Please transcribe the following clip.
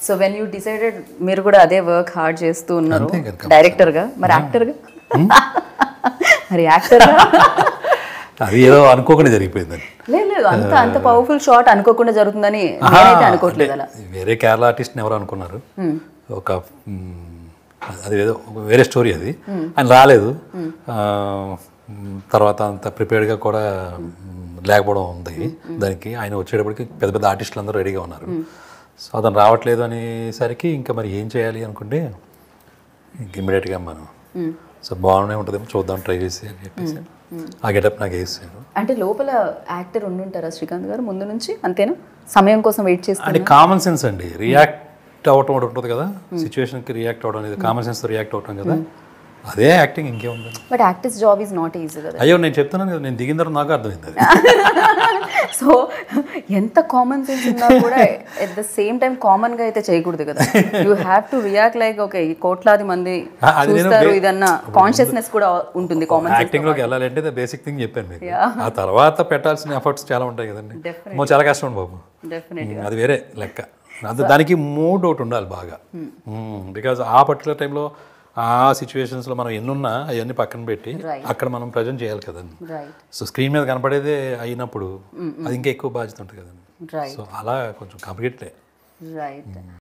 So when you decided మీరు కూడా అదే వర్క్ హార్డ్ చేస్తూ ఉన్నారు అంతే కదా, డైరెక్టర్ గా మరి యాక్టర్ గా మరి యాక్టర్ గా అది ఏదో అనుకోకుండా జరిగిపోయిందని లేదు లేదు అంత అంత పవర్ఫుల్ షాట్ అనుకోకుండా జరుగుతుందని నేనైతే అనుకోవట్లేదు అలా వేరే కేరళ ఆర్టిస్ట్ని ఎవరు అనుకున్నారు ఒక మ్, అది ఏదో ఒక వేరే స్టోరీ అది ఆయన రాలేదు ఆ, మ్, తర్వాత అంత ప్రిపేర్డ్గా కూడా మ్, లేకపోవడం ఉంది దానికి ఆయన వచ్చేటప్పటికి పెద్ద పెద్ద ఆర్టిస్టులు అందరూ రెడీగా ఉన్నారు సో అతను రావట్లేదు అనేసరికి ఇంకా మరి ఏం చేయాలి అనుకుంటే ఇంక ఇమ్మీడియట్గా మనం సో బాగానే ఉంటుందేమో చూద్దాం ట్రై చేసి అని చెప్పేసి ఆ గెటప్ నాకు వేసాను అంటే లోపల యాక్టర్ ఉండుంటారా శ్రీకాంత్ గారు ముందు నుంచి అంతేనా సమయం కోసం వెయిట్ చేస్తారు అంటే కామన్ సెన్స్ అండి రియాక్ట్ అవ్వటం ఒకటి ఉంటుంది కదా సిచ్యువేషన్కి రియాక్ట్ అవ్వడం అనేది కామన్ సెన్స్తో రియాక్ట్ అవ్వటం కదా అదే యాక్టింగ్ ఇంకేముంది but actors job is not easy కదా అయ్యో నేను చెప్తున్నాను కదా నేను దిగిన తర్వాత నాకు అర్థమైంది అది సో ఎంత కామన్ సెన్స్ ఉన్నా కూడా at the same time common గా అయితే చేయకూడదు కదా you have to react like okay ఈ కోట్లాది మంది ఆ, అది నేను చూస్తారు బే- ఇదన్న కాన్షియస్నెస్ కూడా ఉంటుంది కామన్ సెన్స్ యాక్టింగ్లోకి వెళ్ళాలి అంటే బేసిక్ థింగ్ చెప్పాను మీకు ఆ తర్వాత పెట్టాల్సిన ఎఫర్ట్స్ చాలా ఉంటాయి కదండి Definitely. అమ్మో, చాలా కష్టం బాబు డెఫినెట్ ఉమ్, అది వేరే లెక్క అది దానికి మూడ్ ఒకటి ఉండాలి బాగా బికాజ్ ఆ పర్టికులర్ టైంలో ఆ సిచ్యువేషన్స్లో మనం ఎన్నున్నా అవన్నీ పక్కన పెట్టి అక్కడ మనం ప్రజెంట్ చేయాలి కదండి రైట్ సో స్క్రీన్ మీద కనపడేదే అయినప్పుడు అది ఇంకా ఎక్కువ బాధ్యత ఉంటుంది కదండి రైట్ సో అలా కొంచెం కాంప్లికేట్లే రైట్